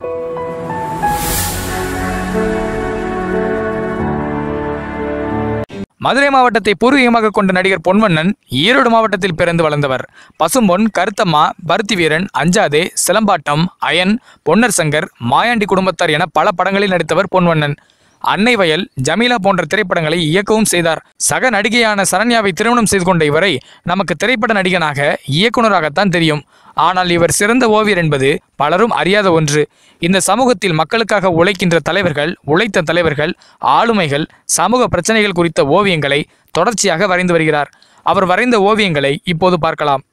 மதுரை மாவட்டத்தை பூர்வீகமாக கொண்ட நடிகர் பொன்வண்ணன் ஈரோடு மாவட்டத்தில் பிறந்து வளர்ந்தவர் பசும்பொன் கருத்தம்மா பருத்தி வீரன் அஞ்சாதே சிலம்பாட்டம் அயன் பொன்னர் சங்கர் மாயாண்டி குடும்பத்தார் என பல படங்களில் நடித்தவர் பொன்வண்ணன் அன்னை வயல் ஜமீலா போன்ற திரைப்படங்களை இயக்கவும் செய்தார் சக நடிகையான சரண்யாவை திருமணம் செய்து கொண்ட இவரை நமக்கு திரைப்பட நடிகனாக இயக்குனராகத்தான் தெரியும் ஆனால் இவர் சிறந்த ஓவியர் என்பது பலரும் அறியாத ஒன்று இந்த சமூகத்தில் மக்களுக்காக உழைக்கின்ற தலைவர்கள் உழைத்த தலைவர்கள் ஆளுமைகள் சமூக பிரச்சனைகள் குறித்த ஓவியங்களை தொடர்ச்சியாக வரைந்து வருகிறார் அவர் வரைந்த ஓவியங்களை இப்போது பார்க்கலாம்